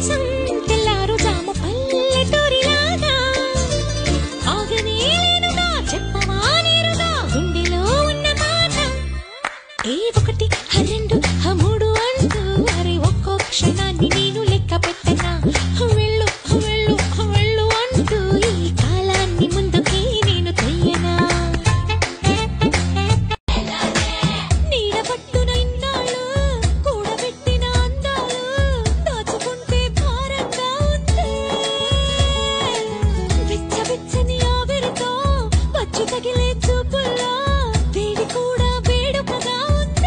కోసం తెల్లారు జాము పల్లెటూరిలాగా ఆగనే లేనుగా చెప్పవా నేరుగా గుండెలో ఉన్న మాట ఏ ఒకటి ఆ రెండు ఆ మూడు అంటూ అరే ఒక్కో క్షణాన్ని నేను లెక్క పెట్టనా వెళ్ళు వెళ్ళు వెళ్ళు అంటూ ఈ కాలాన్ని ముందుకి నేను తెయ్యనా నీడ పట్టున ఇన్నాళ్ళు కూడబెట్టిన అందాలు దాచుకుంటే భారంగా ఉంది వెచ్చవెచ్చని ఆవిరితో పచ్చి తగిలే చూపుల్లో వేడి కూడా వేడుకగా ఉంది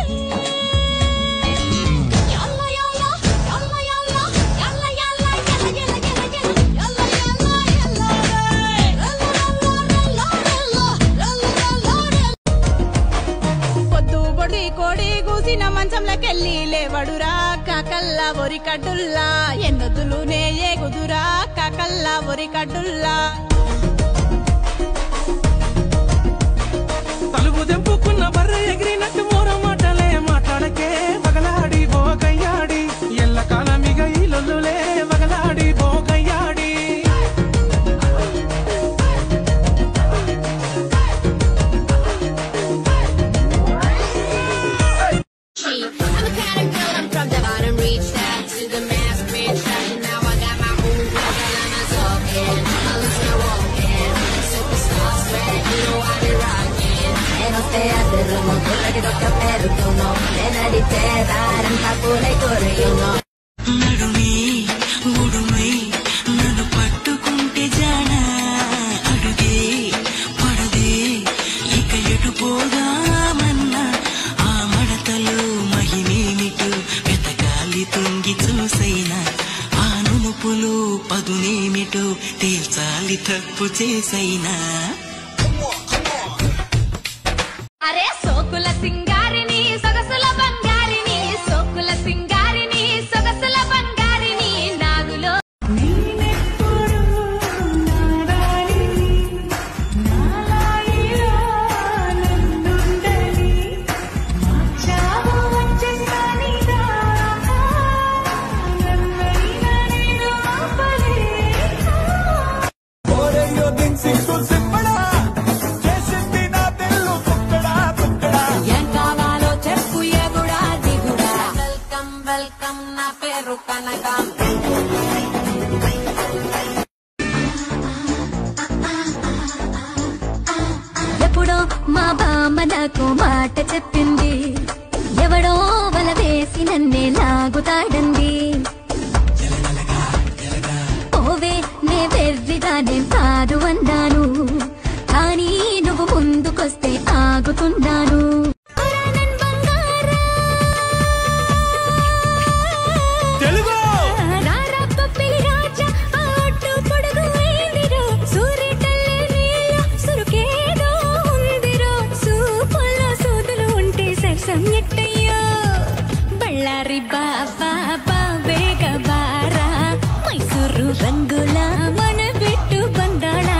యల్ల యల్ల యల్ల యల్ల యల్ల యల్ల యల్ల యల్ల యల్ల యల్ల యల్ల యల్ల పొద్దు పొడి కోడి కూసిన మంచంలోకెళ్ళి లేవడురా కాకల్లా ఒరి కడ్డుల్లా ఎన్నొద్దులు నే ఏగుదురా కాకల్లా ఒరి కడ్డుల్లా తలుపు తెంపుకున్న బర్ర ఎగిరినట్టు మోర మాటలే మాట్లాడకే వగలాడి బోగయ్యాడి ఎల్ల కాలమిగ ఈ లొల్లులే వగలాడి బోగయ్యాడి I'm the kind of girl I'm from the bottom, reached out to the mass, rich and now I got my own girl and I'm talking. My lips are walking, superstar sweat, you know I be rocking. E non stai a terremo, quella che tocca per tu no Nena di te dare un capo nei corri io no నడుమి ఉడుమై నన్ను పట్టుకుంటే జానా అడుగే పడదే ఇక ఎటు పోదామన్నా ఆ మడతలు మహిమేమిటో వెతకాలి తుంగి చూసైనా ఆ నునుపులు పదునేమిటో తేల్చాలి తప్పు చేసైనా అరే సోకుల సింగారిని సొగసుల బంగారిని సోకుల సింగారిని సొగసుల బంగారిని నాగులో ఏం కావాలో చెప్పు ఎగుడా దిగుడా వెల్కమ్ వెల్కమ్ నా పేరు కనకం ఎప్పుడో మా బామ్మ నాకు మాట చెప్పింది ఎవడో వల వేసి నన్నే లాగుతాడంది ఓవే నే వెర్రిగా నేను కాదు అన్నాను కానీ నువ్వు ముందుకొస్తే ఆగుతున్నాను తెలుగు రారా పప్పిలి రాజా, ఆ ఒట్టు పొడుగు అయిందిరో. సూర్యుటల్లే నీలో సురుకేదో ఉందిరో. సూపుల్లో సూదులు ఉంటే సరసం ఎట్టయ్యో. బళ్ళారి బాబా బాబేగ బారా మైసూరు రంగుల మన బిట్టు బందాళా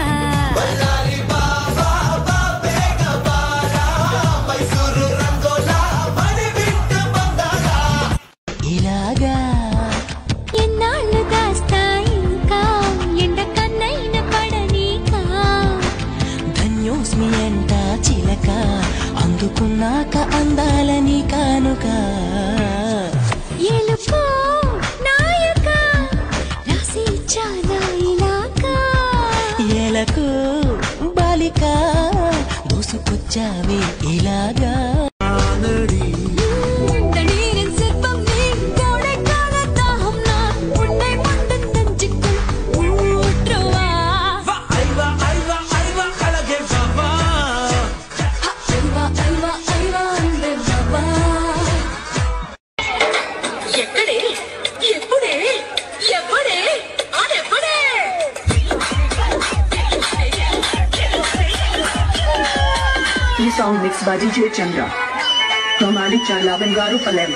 ఇలాగా ఎన్నాళ్ళు దాస్తా ఇంకా ఎండ కన్నైన పడనీకా ధన్యోస్మి అంట చిలక అందుకున్నాక అందాలని కానుక ఎలుకో నాయక రాసి ఇచ్చానా ఇలాగా ఎలకు బాలిక దూసుకొచ్చావే ఇలాగా தண்ணீரின் சிற்பம் நீ கோடைக்கால தாகம் நான் உன்னை மட்டும் நெஞ்சுக்குள் ஊற்றுவா ఐవా ఐవా ఐవా అలాగే బాబా அல்வா அல்வா அல்வா அந்த பாபா ఎక్కడే ఎప్పుడే ఎప్పుడే అదెప్పుడే ఈ song mix by DJ Chandra from Aditya Bangaru Palem.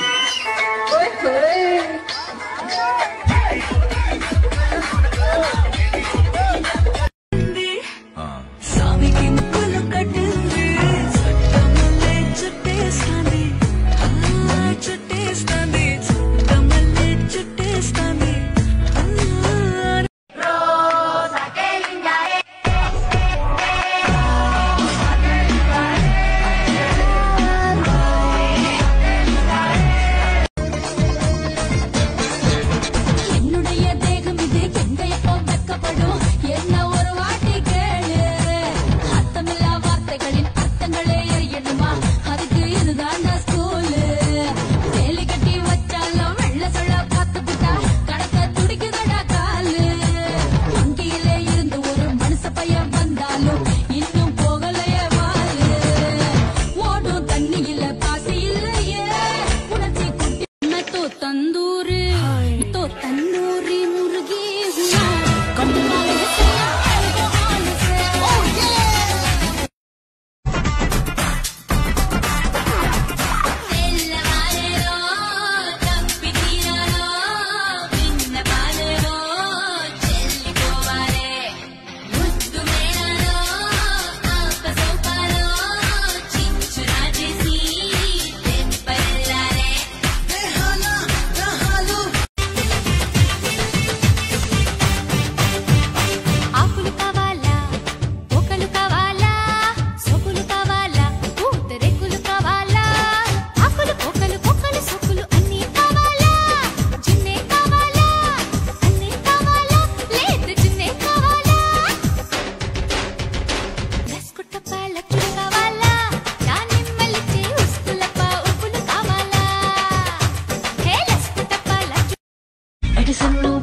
స్వామికి ముక్కులు కట్టింది చట్టమల్లే చుట్టేస్తాంది ఆ, చుట్టేస్తాంది చట్టమల్లే చుట్టేస్తాంది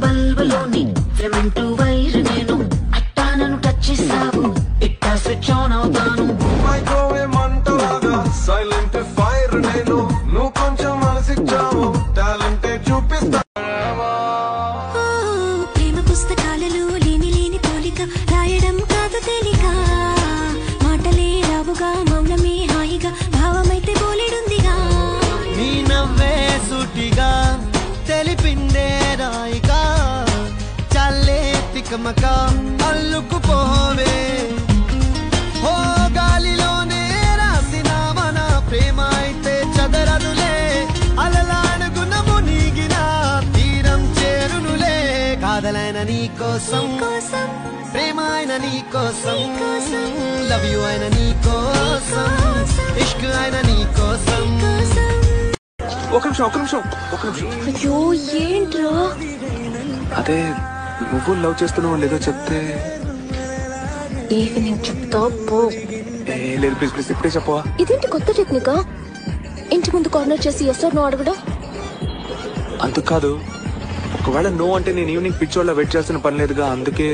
బల్బులోని ఫిలమెంట్ వైర్ నేను అట్టా నన్ను టచ్ చేసావు ఇట్టా స్విచ్ ఆన్ అవుతాను మైక్రోవేవ్ మంటలాగా సైలెంట్ ఫైర్ నేను నువ్వు కొంచెం అలసిచ్చావు టాలెంటే చూపిస్తా ఓ, ప్రేమ పుస్తకాలలో లేని లేని పోలిక రాయడం కాదు తేలిక మాటలే రావుగా మౌనమే హాయిగా భావమైతే బోలెడుందిగా నీ నవ్వే సూటిగా తెలిపిందే రాయిగా చల్లే తికమక అల్లుకుపోవే ఓ గాలిలోనే రాసిన మన ప్రేమ అయితే చదరదులే అలలాడుగున మునిగిన తీరం చేరునులే కాదలైన నీ కోసం కోసం ప్రేమ అయిన నీ కోసం లవ్ యు అయిన నీ కోసం ఇష్క్ అయిన నీ కోసం ఒక నిమిషం ఒక నిమిషం ఒక నిమిషం అయ్యో ఏంట్రా అదే నువ్వు లవ్ చేస్తున్నావు లేదో చెప్తే ఈవినింగ్ చెప్తా పో ఏ లేదు ప్లీజ్ ప్లీజ్ ఇప్పుడే చెప్పవా ఇదేంటి కొత్త టెక్నికా ఇంటి ముందు కార్నర్ చేసి ఎస్ నో అడగడం అంత కాదు ఒకవేళ నో అంటే నేను ఈవినింగ్ పిచ్చోళ్ళ వెయిట్ చేస్తున్న పని లేదుగా అందుకే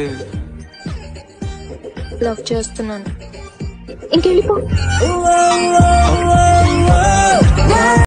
లవ్ చేస్తున్నాను ఇంకెళ్ళిపో